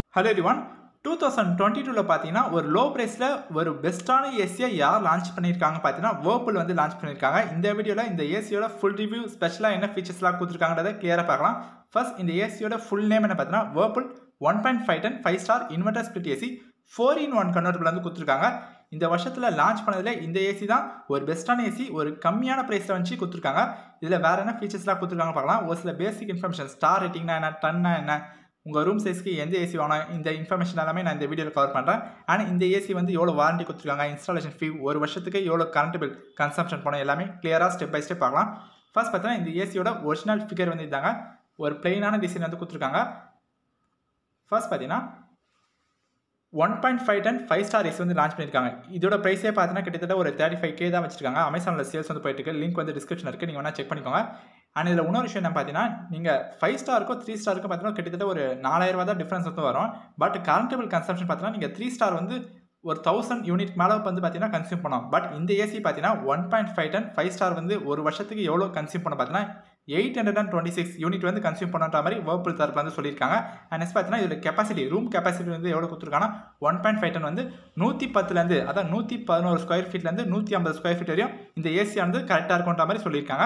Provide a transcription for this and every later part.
hello everyone two thousand twenty டூவில் பார்த்தீங்கன்னா ஒரு லோ ப்ரைஸில் ஒரு பெஸ்ட்டான ஏசியை யார் லான்ச் பண்ணியிருக்காங்க பார்த்தீங்கன்னா வேர்புல் வந்து லான்ச் பண்ணியிருக்காங்க இந்த வீடியோவில் இந்த ஏசியோட ஃபுல் ரிவ்யூ ஸ்பெஷலாக என்ன ஃபீச்சர்ஸ்லாம் கொடுத்துருக்காங்கன்றதை கிளியராக பார்க்கலாம் ஃபர்ஸ்ட் இந்த ஏசியோட ஃபுல் நேம் என்ன பார்த்தீங்கன்னா Whirlpool one point five ton five star inverter split AC four in one convertible வந்து கொடுத்துருக்காங்க இந்த வருஷத்தில் லான்ச் பண்ணதில் இந்த ஏசி தான் ஒரு பெஸ்ட்டான ஏசி ஒரு கம்மியான ப்ரைஸில் வச்சு கொடுத்துருக்காங்க இதில் வேறு என்ன ஃபீச்சர்ஸ்லாம் கொடுத்துருக்காங்க பார்க்கலாம் ஒரு சில பேசிக் இன்ஃபர்மேஷன் ஸ்டார் ரேட்டிங்னா என்ன டன்னா என்ன உங்கள் ரூம் சைஸ்க்கு எந்த ஏசி வேணும் இந்த இன்ஃபர்மேஷன் எல்லாமே நான் இந்த வீடியோவில் கவர் பண்ணுறேன் ஆனால் இந்த ஏசி வந்து எவ்வளோ வாரண்டி கொடுத்துருக்காங்க இன்ஸ்டாலேஷன் ஃபீ ஒரு வருஷத்துக்கு எவ்வளோ கரண்ட் பில் கன்சம்ஷன் போனோம் எல்லாமே கிளியராக ஸ்டெப் பை ஸ்டெப் பார்க்கலாம் ஃபர்ஸ்ட் பார்த்தீங்கன்னா இந்த ஏசியோட ஒரிஜினல் ஃபிகர் வந்து இதாங்க ஒரு பிளெயினான டிசைன் வந்து கொடுத்துருக்காங்க ஃபர்ஸ்ட் பார்த்தீங்கன்னா one point five ton five star AC வந்து லான்ச் பண்ணியிருக்காங்க இதோட ப்ரைஸே பார்த்தீங்கன்னா கிட்டத்தட்ட ஒரு தேர்ட்டி ஃபைவ் கே தான் வச்சிருக்காங்க அமேசானில் சேல்ஸ் வந்து போயிட்டு இருக்கு லிங்க் வந்து டிஸ்கிரிப்ஷன் இருக்குது நீங்கள் வேணால் செக் பண்ணிக்கோங்க அண்ட் இதில் இன்னொரு விஷயம் என்ன பார்த்தீங்கன்னா நீங்கள் ஃபைவ் ஸ்டாருக்கும் த்ரீ ஸ்டாருக்கும் பார்த்தீங்கன்னா கிட்டத்தட்ட ஒரு நாலாயிரரூவா தான் டிஃப்ரென்ஸ் வந்து வரும் பட் கரண்ட் பில் கன்சம்ஷன் பார்த்தீங்கன்னா நீங்கள் த்ரீ ஸ்டார் வந்து ஒரு தௌசண்ட் யூனிட் மேலே வந்து பார்த்தீங்கன்னா கன்சியூம் பண்ணோம் பட் இந்த ஏசி பார்த்தீங்கன்னா one point five ton five star வந்து ஒரு வருஷத்துக்கு எவ்வளோ கன்சியூம் பண்ண பார்த்தீங்கன்னா eight hundred and twenty six unit வந்து கன்சியூம் பண்ணுற மாதிரி வேர்புல் தரப்பில் வந்து சொல்லியிருக்காங்க அண்ட் நெக்ஸ்ட் பார்த்தீங்கன்னா இதில் கெப்பாசிட்டி ரூம் கெப்பாசிட்டி வந்து எவ்வளோ கொடுத்துருக்காங்கன்னா ஒன் பாயிண்ட் ஃபைவ் டென் வந்து நூற்றி பத்துலேருந்து அதான் நூற்றி பதினோரு ஸ்கொயர் ஃபீட்லேருந்து நூற்றி ஐம்பது ஸ்கொயர் ஃபீட் வரையும் இந்த ஏசி வந்து கரெக்டாக இருக்குன்ற மாதிரி சொல்லியிருக்காங்க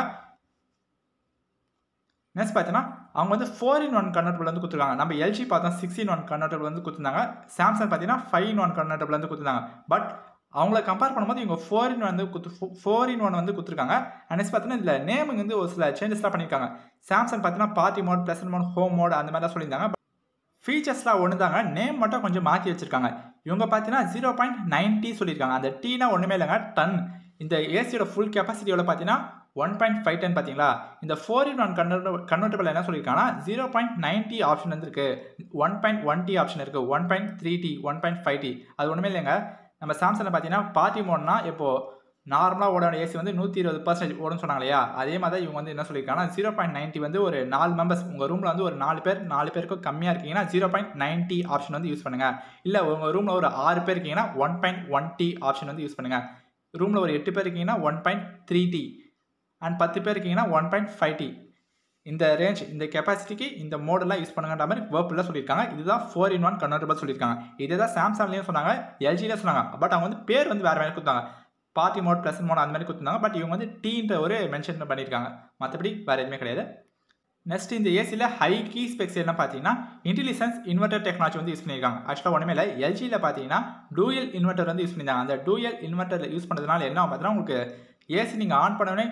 நெக்ஸ்ட் பார்த்தீங்கன்னா அவங்க வந்து ஃபோர் இன் ஒன் கன்வெர்டபிள் வந்து கொடுத்துருக்காங்க நம்ம எல்ஜி பார்த்தோம் சிக்ஸ் இன் ஒன் கன்வெர்டபிள் வந்து கொடுத்துருந்தாங்க சாம்சங் பார்த்தீங்கன்னா ஃபைவ் இன் ஒன் கன்வெர்டபிள் வந்து கொடுத்துருந்தாங்க பட் அவங்கள கம்பேர் பண்ணும்போது இவங்க ஃபோர் இன் வந்து குத்து ஃபோர் இன் ஒன் வந்து கொடுத்துருக்காங்க நெக்ஸ்ட் பார்த்தீங்கன்னா இதில் நேமிங் வந்து ஒரு சில சேஞ்சஸ்லாம் பண்ணியிருக்காங்க சாம்சங் பார்த்தீங்கன்னா party mode plus mode home mode அந்த மாதிரிலாம் சொல்லியிருந்தாங்க ஃபீச்சர்ஸ்லாம் ஒன்று தாங்க நேம் மட்டும் கொஞ்சம் மாற்றி வச்சிருக்காங்க இவங்க பார்த்தீங்கன்னா ஜீரோ பாயிண்ட் நைன்ட்டி சொல்லியிருக்காங்க அந்த டீனா ஒன்றுமே இல்லைங்க டன் இந்த ஏசியோட ஃபுல் கெப்பாசிட்டியோட பார்த்தீங்கன்னா ஒன் பாயிண்ட் ஃபைவ் டென் பார்த்தீங்களா இந்த four in one convert convertible என்ன சொல்லியிருக்காங்கன்னா ஜீரோ பாயிண்ட் நைன்ட்டி ஆப்ஷன் வந்து இருக்குது one point one T option இருக்குது one point three T one point five T அது ஒன்றுமே இல்லைங்க நம்ம சாம்சங்கில் பார்த்தீங்கன்னா பார்ட்டி மோட்னா இப்போது நார்மலாக ஓட ஏசி வந்து நூற்றி இருபது பர்சன்டேஜ் ஓடுன்னு சொன்னாங்க இல்லையா அதே மாதிரி தான் இவங்க வந்து என்ன சொல்லியிருக்காங்கன்னா ஜீரோ பாயிண்ட் நைன்ட்டி வந்து ஒரு நாலு மெம்பர்ஸ் உங்கள் ரூமில் வந்து ஒரு நாலு பேர் நாலு பேருக்கும் கம்மியாக இருக்கீங்கன்னா ஜீரோ பாயிண்ட் நைன்ட்டி ஆப்ஷன் வந்து யூஸ் பண்ணுங்கள் இல்லை உங்கள் ரூமில் ஒரு ஆறு பேர் இருக்கீங்கன்னா one point one T option வந்து யூஸ் பண்ணுங்கள் ரூமில் ஒரு எட்டு பேர் இருக்கீங்கன்னா one point three T and பத்து பேர் இருக்கீங்கன்னா ஒன் பாயிண்ட் ஃபைவ் டி இந்த ரேஞ்ச் இந்த கெப்பாசிட்டிக்கு இந்த மோடெல்லாம் யூஸ் பண்ணுங்கன்ற மாதிரி வேர்ப்பில் சொல்லியிருக்காங்க இதுதான் ஃபோர் இன் ஒன் கன்வெர்டபிள் சொல்லியிருக்காங்க இதே தான் சாம்சங்லேயும் சொன்னாங்க எல்ஜிலையும் சொன்னாங்க பட் அவங்க வந்து பேர் வந்து வேறு மாதிரி கொடுத்தாங்க பார்ட்டி மோட் ப்ளஸ் மோட் அந்த மாதிரி கொடுத்துருந்தாங்க பட் இவங்க வந்து டீன்ற ஒரு மென்ஷன் பண்ணியிருக்காங்க மற்றபடி வேறு எதுவுமே கிடையாது நெக்ஸ்ட் இந்த ஏசியில் ஹை கீ ஸ்பெக்ஸ் என்ன பார்த்தீங்கன்னா இன்டெலிஜென்ஸ் இன்வெர்டர் டெக்னாலஜி வந்து யூஸ் பண்ணியிருக்காங்க ஆக்சுவலாக ஒன்றுமே இல்லை எல்ஜியில் பார்த்தீங்கன்னா டூயல் இன்வெர்டர் வந்து யூஸ் பண்ணியிருந்தாங்க அந்த டூயல் இன்வெர்டர் யூஸ் பண்ணுறதுனால என்ன பார்த்தீங்கன்னா உங்களுக்கு ஏசி நீங்கள் ஆன் பண்ணோடனே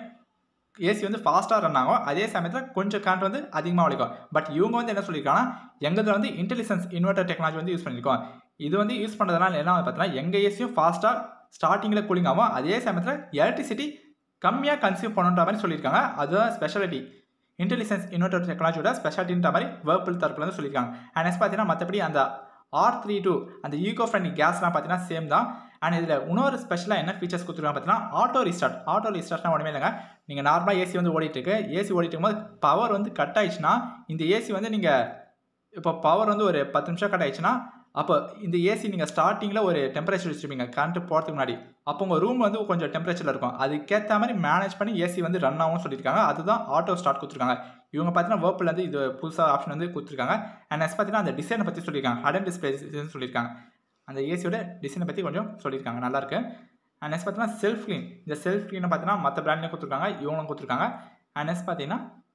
ஏசி வந்து ஃபாஸ்ட்டாக ரன் ஆகும் அதே சமயத்தில் கொஞ்சம் கரண்ட் வந்து அதிகமாக உழைக்கும் பட் இவங்க வந்து என்ன சொல்லியிருக்காங்கன்னா எங்கள் வந்து இன்டெலிஜென்ஸ் இன்வெர்டர் டெக்னாலஜி வந்து யூஸ் பண்ணியிருக்கோம் இது வந்து யூஸ் பண்ணுறதுனால என்ன பார்த்தீங்கன்னா எங்கள் ஏசியும் ஃபாஸ்ட்டாக ஸ்டார்டிங்கில் கூலிங் ஆகும் அதே சமயத்தில் எலக்ட்ரிசிட்டி கம்மியாக கன்சியூம் பண்ணுன்ற மாதிரி சொல்லியிருக்காங்க அதுதான் ஸ்பெஷாலிட்டி இன்டெலிஜென்ஸ் இன்வெர்டர் டெக்னாலஜியோட ஸ்பெஷாலிட்டின்ற மாதிரி வேர்பிள் தரப்புல வந்து சொல்லியிருக்காங்க அண்ட் நெக்ஸ்ட் பார்த்தீங்கன்னா மற்றபடி அந்த ஆர் த்ரீ டூ அந்த ஈகோ ஃப்ரெண்ட்லி கேஸ்லாம் பார்த்தீங்கன்னா சேம் தான் அண்ட் இதில் இன்னொரு ஸ்பெஷலாக என்ன ஃபீச்சர்ஸ் கொடுத்துருக்காங்க பார்த்தீங்கன்னா ஆட்டோ ரீஸ்டார்ட் ஆட்டோ ரீஸ்டார்ட்னா ஒன்றுமே இல்லைங்க நீங்கள் நார்மலாக ஏசி வந்து ஓடிட்டு இருக்கு ஏசி ஓடிட்டு இருக்கும்போது பவர் வந்து கட் ஆயிடுச்சுன்னா இந்த ஏசி வந்து நீங்கள் இப்போ பவர் வந்து ஒரு பத்து நிமிஷம் கட் ஆயிடுச்சுன்னா அப்போ இந்த ஏசி நீங்கள் ஸ்டார்டிங்கில் ஒரு டெம்பரேச்சர் வச்சுருப்பீங்க கரண்ட் போகிறதுக்கு முன்னாடி அப்போ உங்கள் ரூம் வந்து கொஞ்சம் டெம்பரேச்சரில் இருக்கும் அதுக்கேற்ற மாதிரி மேனேஜ் பண்ணி ஏசி வந்து ரன் ஆகும்னு சொல்லியிருக்காங்க அதுதான் ஆட்டோ ஸ்டார்ட் கொடுத்துருக்காங்க இவங்க பார்த்தீங்கன்னா வேர்ப்பில் வந்து இது புதுசாக ஆப்ஷன் வந்து கொடுத்துருக்காங்க அண்ட் நெக்ஸ்ட் பார்த்தீங்கன்னா அந்த டிசைனை பற்றி சொல்லியிருக்காங்க ஹடன் டிஸ்பிளே சொல்லியிருக்காங்க அந்த ஏசியோட டிசைனை பற்றி கொஞ்சம் சொல்லியிருக்காங்க நல்லாயிருக்கு அண்ட் நெக்ஸ்ட் பார்த்தீங்கன்னா செல்ஃப் க்ளீன் இந்த செல்ஃப் க்ளீனை பார்த்தீங்கன்னா மற்ற பிராண்ட்லேயும் கொடுத்துருக்காங்க இவங்களும் கொடுத்துருக்காங்க அண்ட் நெக்ஸ்ட் பார்த்தீங்கன்னா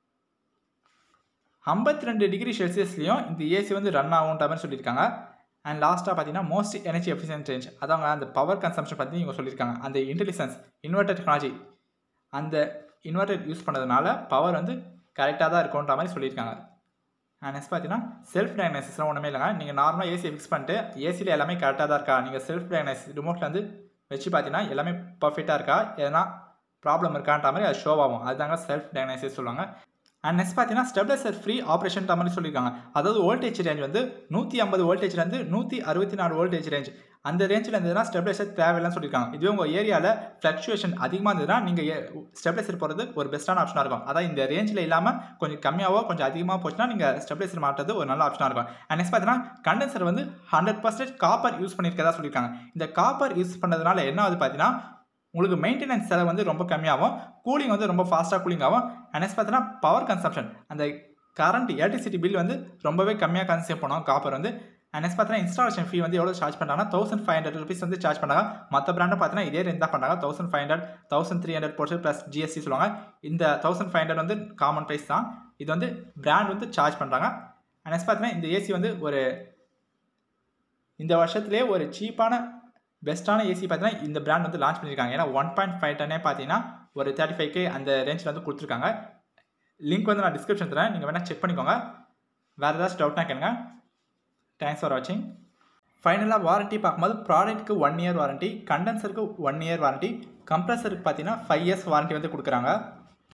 ஐம்பத்தி ரெண்டு டிகிரி செல்சியஸ்லேயும் இந்த ஏசி வந்து ரன் ஆகுன்ற மாதிரி சொல்லியிருக்காங்க அண்ட் லாஸ்ட்டாக பார்த்தீங்கன்னா மோஸ்ட் எனர்ஜி எஃபிஷியன்ட் ரேஞ்ச் அதாங்க அந்த பவர் கன்சம்ஷன் பற்றி இவங்க சொல்லியிருக்காங்க அந்த இன்டெலிஜென்ஸ் இன்வெர்டர் டெக்னாலஜி அந்த இன்வெர்டர் யூஸ் பண்ணதுனால பவர் வந்து கரெக்டாக தான் இருக்குன்ற மாதிரி சொல்லியிருக்காங்க நெக்ஸ்ட் பார்த்தீங்கன்னா செல்ஃப் டயக்னைசிஸ்லாம் ஒன்றுமே இல்லைங்க நீங்கள் நார்மலாக ஏசி ஃபிக்ஸ் பண்ணிட்டு ஏசியில் எல்லாமே கரெக்டாக தான் இருக்கா நீங்கள் செல்ஃப் டயக்னைசிஸ் ரிமோட்டில் வந்து வச்சு பார்த்தீங்கன்னா எல்லாமே பர்ஃபெக்டாக இருக்கா எதனா ப்ராப்ளம் இருக்கான்ற மாதிரி அது ஷோ ஆகும் அதுதாங்க செல்ஃப் டயக்னைசிஸ் சொல்லுவாங்க அண்ட் நெக்ஸ்ட் பார்த்தீங்கன்னா ஸ்டெபிலைசர் ஃப்ரீ ஆப்ரேஷன் மாதிரி சொல்லியிருக்காங்க அதாவது வோல்டேஜ் ரேஞ்ச் வந்து நூற்றி ஐம்பது வோல்டேஜ்லேருந்து நூற்றி அறுபத்தி நாலு வோல்டேஜ் ரேஞ்ச் அந்த ரேஞ்சில் இருந்ததுன்னா ஸ்டெபிலைசர் தேவையில்லைன்னு சொல்லியிருக்காங்க இதுவே உங்கள் ஏரியாவில் ஃப்ளக்சுவேஷன் அதிகமாக இருந்ததுன்னா நீங்கள் ஸ்டெபிலைசர் போகிறது ஒரு பெஸ்ட்டான ஆப்ஷனாக இருக்கும் அதான் இந்த ரேஞ்சில் இல்லாமல் கொஞ்சம் கம்மியாகவோ கொஞ்சம் அதிகமாக போச்சுன்னா நீங்கள் ஸ்டெபிலைசர் மாட்டுறது ஒரு நல்ல ஆப்ஷனாக இருக்கும் அண்ட் நெக்ஸ்ட் பார்த்தீங்கன்னா கண்டென்சர் வந்து ஹண்ட்ரட் பர்சன்டேஜ் காப்பர் யூஸ் பண்ணியிருக்கதா சொல்லியிருக்காங்க இந்த காப்பர் யூஸ் பண்ணதுனால என்ன ஆகுது பார்த்தீங்கன்னா உங்களுக்கு மெயின்டெனன்ஸ் செலவு வந்து ரொம்ப கம்மியாகும் கூலிங் வந்து ரொம்ப ஃபாஸ்ட்டாக கூலிங் ஆகும் அண்ட் நெக்ஸ்ட் பார்த்தீங்கன்னா பவர் கன்சம்ஷன் அந்த கரண்ட் எலக்ட்ரிசிட்டி பில் வந்து ரொம்பவே கம்மியாக கன்சியூம் பண்ணும் காப்பர் வந்து அண்ட் நெக்ஸ்ட் பார்த்தீங்கன்னா இன்ஸ்டாலேஷன் ஃபீ வந்து எவ்வளோ சார்ஜ் பண்ணுறாங்கன்னா தௌசண்ட் ஃபைவ் ஹண்ட்ரட் ருபீஸ் வந்து சார்ஜ் பண்ணுறாங்க மற்ற பிராண்டை பார்த்தீங்கன்னா இதே ரேஞ்ச் தான் பண்ணுறாங்க thousand five hundred thousand three hundred போட்டு ப்ளஸ் ஜிஎஸ்டி சொல்லுவாங்க இந்த தௌசண்ட் ஃபைவ் ஹண்ட்ரட் வந்து காமன் ப்ரைஸ் தான் இது வந்து பிராண்ட் வந்து சார்ஜ் பண்ணுறாங்க அண்ட் நெக்ஸ்ட் பார்த்தீங்கன்னா இந்த ஏசி வந்து ஒரு இந்த வருஷத்துலேயே ஒரு சீப்பான பெஸ்ட்டான ஏசி பார்த்தீங்கன்னா இந்த பிராண்ட் வந்து லான்ச் பண்ணியிருக்காங்க ஏன்னா ஒன் பாயிண்ட் ஃபைவ் டன்னே பார்த்தீங்கன்னா ஒரு தேர்ட்டி ஃபைவ் கே அந்த ரேஞ்சில் வந்து கொடுத்துருக்காங்க லிங்க் வந்து நான் டிஸ்கிரிப்ஷன் தரேன் நீங்கள் வேணால் செக் பண்ணிக்கோங்க வேறு ஏதாச்சும் டவுட்னா கேளுங்க தேங்க்ஸ் ஃபார் வாட்சிங் ஃபைனலாக வாரண்ட்டி பார்க்கும்போது ப்ராடக்ட்டுக்கு ஒன் இயர் வாரண்ட்டி கண்டென்சருக்கு ஒன் இயர் வாரண்ட்டி கம்ப்ரஸருக்கு பார்த்தீங்கன்னா ஃபைவ் இயர்ஸ் வாரண்ட்டி வந்து கொடுக்குறாங்க